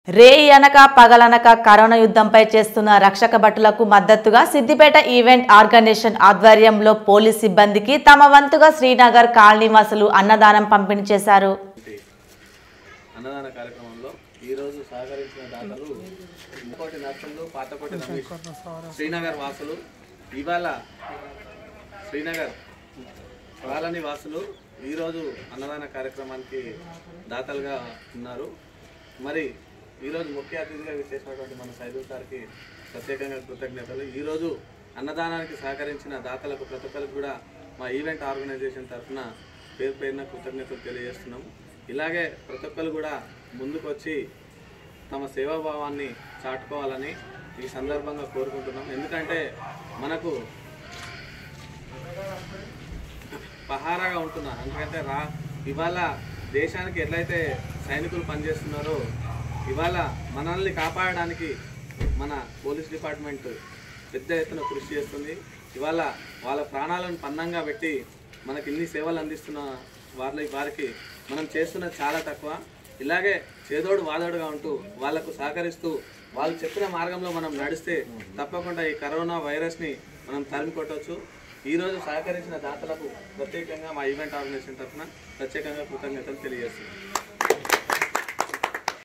రేయి అనక పగలనక కరోనా యుద్ధంపై చేస్తున్న రక్షక భటులకు మద్దతుగా సిద్దిపేట ఈవెంట్ ఆర్గనైజేషన్ ఆధ్వర్యంలో పోలీస్ సిబ్బందికి తమ వంతుగా శ్రీనగర్ కాలనీవాసులు అన్నదానం పంపిణీ చేశారు అన్నదాన కార్యక్రమంలో ఈరోజు సహకరించిన దాతలు కోటి నర్సులు పాతకోటి రమేష్ శ్రీనగర్ వాసులు ఇవాళ శ్రీనగర్ కాలనీ వాసులు ఈరోజు అన్నదాన కార్యక్రమానికి దాతలుగా ఉన్నారు మరి ఈరోజు ముఖ్య అతిథిగా విచ్చేసినటువంటి మన సైదుల్ సార్కి ప్రత్యేకంగా కృతజ్ఞతలు ఈరోజు అన్నదానానికి సహకరించిన దాతలకు ప్రతి ఒక్కరికి కూడా మా ఈవెంట్ ఆర్గనైజేషన్ తరఫున పేరు పేరున కృతజ్ఞతలు తెలియజేస్తున్నాము ఇలాగే ప్రతి ఒక్కరు కూడా ముందుకొచ్చి తమ సేవాభావాన్ని చాటుకోవాలని ఈ సందర్భంగా కోరుకుంటున్నాం ఎందుకంటే మనకు పహారాగా ఉంటున్నారు ఎందుకంటే రా ఇవాళ దేశానికి ఎట్లయితే సైనికులు పనిచేస్తున్నారో ఇవాళ మనల్ని కాపాడడానికి మన పోలీస్ డిపార్ట్మెంట్ పెద్ద ఎత్తున కృషి చేస్తుంది ఇవాళ వాళ్ళ ప్రాణాలను పన్నంగా పెట్టి మనకి ఇన్ని సేవలు అందిస్తున్న వాళ్ళ వారికి మనం చేస్తున్నది చాలా తక్కువ ఇలాగే చేదోడు వాదోడుగా ఉంటూ వాళ్ళకు సహకరిస్తూ వాళ్ళు చెప్పిన మార్గంలో మనం నడిస్తే తప్పకుండా ఈ కరోనా వైరస్ని మనం తరిమి కొట్టవచ్చు ఈరోజు సహకరించిన దాతలకు ప్రత్యేకంగా మా ఈవెంట్ ఆర్గనైజేషన్ తరఫున ప్రత్యేకంగా కృతజ్ఞతలు తెలియజేస్తున్నాం